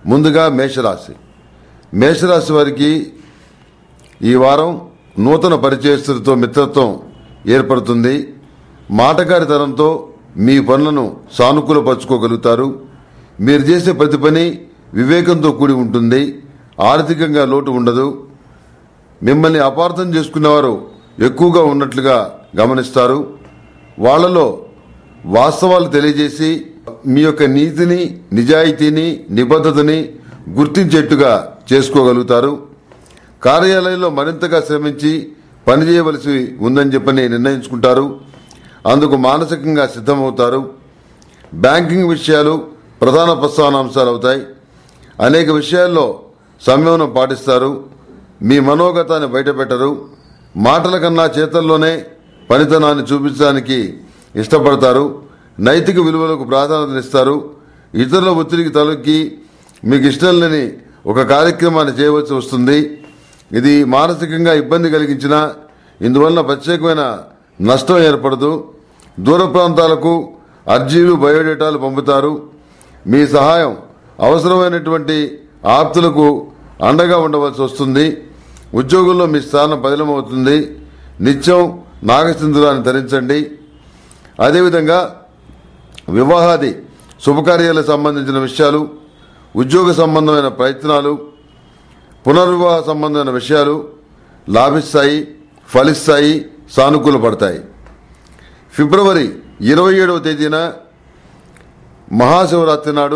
ముందుగా మేషరాశి మేషరాశి వారికి ఈ వారం నూతన పరిచయస్తులతో మిత్రత్వం ఏర్పడుతుంది మాటగారితనంతో మీ పనులను సానుకూలపరచుకోగలుగుతారు మీరు చేసే ప్రతి పని వివేకంతో కూడి ఉంటుంది ఆర్థికంగా లోటు ఉండదు మిమ్మల్ని అపార్థం చేసుకునేవారు ఎక్కువగా ఉన్నట్లుగా గమనిస్తారు వాళ్ళలో వాస్తవాలు తెలియజేసి మీ యొక్క నీతిని నిజాయితీని నిబద్ధతని గుర్తించేట్టుగా చేసుకోగలుగుతారు కార్యాలయంలో మరింతగా శ్రమించి పనిచేయవలసి ఉందని చెప్పని నిర్ణయించుకుంటారు అందుకు మానసికంగా సిద్ధమవుతారు బ్యాంకింగ్ విషయాలు ప్రధాన ప్రస్థానాంశాలు అవుతాయి అనేక విషయాల్లో సంయమనం పాటిస్తారు మీ మనోగతాన్ని బయటపెట్టరు మాటల కన్నా చేతల్లోనే పనితనాన్ని చూపించడానికి ఇష్టపడతారు నైతిక విలువలకు ప్రాధాన్యతనిస్తారు ఇతరుల ఒత్తిడికి తలొక్కి మీకు ఇష్టం లేని ఒక కార్యక్రమాన్ని చేయవలసి వస్తుంది ఇది మానసికంగా ఇబ్బంది కలిగించినా ఇందువలన ప్రత్యేకమైన నష్టం ఏర్పడదు దూర ప్రాంతాలకు అర్జీలు బయోడేటాలు పంపుతారు మీ సహాయం అవసరమైనటువంటి ఆప్తులకు అండగా ఉండవలసి వస్తుంది ఉద్యోగంలో మీ స్థానం బదిలమవుతుంది నిత్యం నాగసింధురాన్ని ధరించండి అదేవిధంగా వివాహాది శుభకార్యాలకు సంబంధించిన విషయాలు ఉద్యోగ సంబంధమైన ప్రయత్నాలు పునర్వివాహ సంబంధమైన విషయాలు లాభిస్తాయి ఫలిస్తాయి సానుకూలపడతాయి ఫిబ్రవరి ఇరవై ఏడవ తేదీన మహాశివరాత్రి నాడు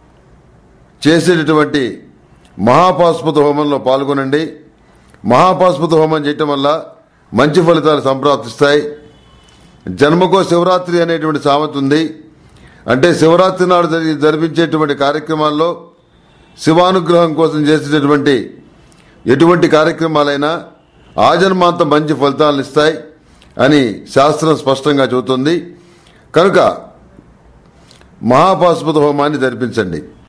చేసేటటువంటి మహాపాస్పత హోమంలో పాల్గొనండి మహాపాస్పత హోమం చేయటం వల్ల మంచి ఫలితాలు సంప్రాప్తిస్తాయి జన్మకో శివరాత్రి అనేటువంటి సామెత ఉంది అంటే శివరాత్రి నాడు జరిగి జరిపించేటువంటి కార్యక్రమాల్లో శివానుగ్రహం కోసం చేసేటటువంటి ఎటువంటి కార్యక్రమాలైనా ఆజన్మాంతం మంచి ఫలితాలను ఇస్తాయి అని శాస్త్రం స్పష్టంగా చెబుతుంది కనుక మహాపాశుపత హోమాన్ని జరిపించండి